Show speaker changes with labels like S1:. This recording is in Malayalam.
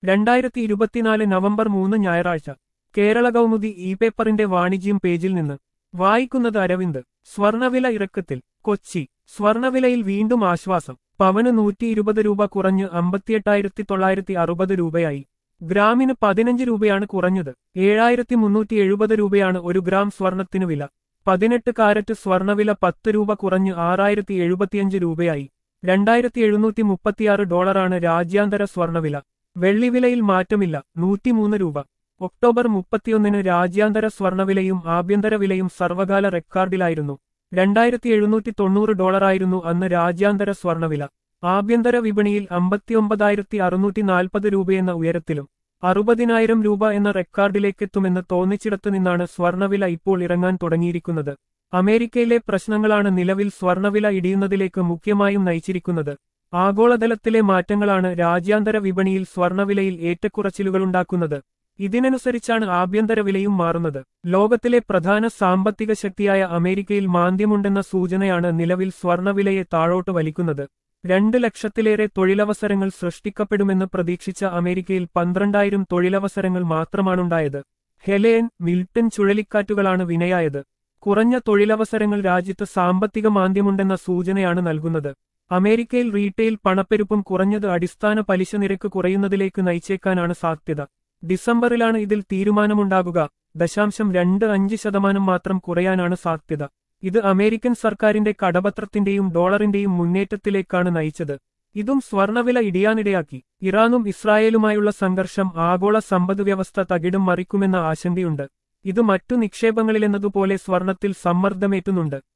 S1: രണ്ടായിരത്തി ഇരുപത്തിനാല് നവംബർ മൂന്ന് ഞായറാഴ്ച കേരള കൗമുദി ഇ പേപ്പറിന്റെ വാണിജ്യം പേജിൽ നിന്ന് വായിക്കുന്നത് അരവിന്ദ് സ്വർണവില ഇറക്കത്തിൽ കൊച്ചി സ്വർണവിലയിൽ വീണ്ടും ആശ്വാസം പവന് നൂറ്റി ഇരുപത് രൂപ കുറഞ്ഞ് അമ്പത്തിയെട്ടായിരത്തി തൊള്ളായിരത്തി അറുപത് രൂപയായി ഗ്രാമിന് പതിനഞ്ച് രൂപയാണ് കുറഞ്ഞത് ഏഴായിരത്തി മുന്നൂറ്റി എഴുപത് രൂപയാണ് ഒരു ഗ്രാം സ്വർണത്തിനു വില പതിനെട്ട് കാരറ്റ് സ്വർണവില പത്ത് രൂപ കുറഞ്ഞ് ആറായിരത്തി എഴുപത്തിയഞ്ച് രൂപയായി രണ്ടായിരത്തി എഴുന്നൂറ്റി മുപ്പത്തിയാറ് ഡോളറാണ് രാജ്യാന്തര സ്വർണവില വെള്ളിവിലയിൽ മാറ്റമില്ല നൂറ്റിമൂന്ന് രൂപ ഒക്ടോബർ മുപ്പത്തിയൊന്നിന് രാജ്യാന്തര സ്വർണവിലയും ആഭ്യന്തര വിലയും സർവകാല റെക്കോർഡിലായിരുന്നു രണ്ടായിരത്തി എഴുന്നൂറ്റി തൊണ്ണൂറ് ഡോളറായിരുന്നു അന്ന് രാജ്യാന്തര സ്വർണവില ആഭ്യന്തര വിപണിയിൽ അമ്പത്തിയൊമ്പതായിരത്തി അറുന്നൂറ്റി നാൽപ്പത് രൂപയെന്ന ഉയരത്തിലും അറുപതിനായിരം രൂപ എന്ന റെക്കോർഡിലേക്കെത്തുമെന്ന് തോന്നിച്ചിടത്തു നിന്നാണ് സ്വർണവില ഇപ്പോൾ ഇറങ്ങാൻ തുടങ്ങിയിരിക്കുന്നത് അമേരിക്കയിലെ പ്രശ്നങ്ങളാണ് നിലവിൽ സ്വർണവില ഇടിയുന്നതിലേക്ക് മുഖ്യമായും നയിച്ചിരിക്കുന്നത് ആഗോളതലത്തിലെ മാറ്റങ്ങളാണ് രാജ്യാന്തര വിപണിയിൽ സ്വർണവിലയിൽ ഏറ്റക്കുറച്ചിലുകളുണ്ടാക്കുന്നത് ഇതിനനുസരിച്ചാണ് ആഭ്യന്തര വിലയും മാറുന്നത് ലോകത്തിലെ പ്രധാന സാമ്പത്തിക ശക്തിയായ അമേരിക്കയിൽ മാന്ദ്യമുണ്ടെന്ന സൂചനയാണ് നിലവിൽ സ്വർണവിലയെ താഴോട്ട് വലിക്കുന്നത് രണ്ട് ലക്ഷത്തിലേറെ തൊഴിലവസരങ്ങൾ സൃഷ്ടിക്കപ്പെടുമെന്ന് പ്രതീക്ഷിച്ച അമേരിക്കയിൽ പന്ത്രണ്ടായിരം തൊഴിലവസരങ്ങൾ മാത്രമാണുണ്ടായത് ഹെലേൻ മിൽട്ടൺ ചുഴലിക്കാറ്റുകളാണ് വിനയായത് കുറഞ്ഞ തൊഴിലവസരങ്ങൾ രാജ്യത്ത് സാമ്പത്തിക മാന്ദ്യമുണ്ടെന്ന സൂചനയാണ് നൽകുന്നത് അമേരിക്കയിൽ റീറ്റെയിൽ പണപ്പെരുപ്പം കുറഞ്ഞത് അടിസ്ഥാന പലിശ നിരക്ക് കുറയുന്നതിലേക്ക് നയിച്ചേക്കാനാണ് സാധ്യത ഡിസംബറിലാണ് ഇതിൽ തീരുമാനമുണ്ടാകുക ദശാംശം രണ്ട് അഞ്ച് ശതമാനം മാത്രം കുറയാനാണ് സാധ്യത ഇത് അമേരിക്കൻ സർക്കാരിന്റെ കടപത്രത്തിന്റെയും ഡോളറിന്റെയും മുന്നേറ്റത്തിലേക്കാണ് നയിച്ചത് ഇതും സ്വർണവില ഇടിയാനിടയാക്കി ഇറാനും ഇസ്രായേലുമായുള്ള സംഘർഷം ആഗോള സമ്പദ്വ്യവസ്ഥ തകിടും മറിക്കുമെന്ന ആശങ്കയുണ്ട് ഇത് മറ്റു നിക്ഷേപങ്ങളിലെന്നതുപോലെ സ്വർണത്തിൽ സമ്മർദ്ദമേറ്റുന്നുണ്ട്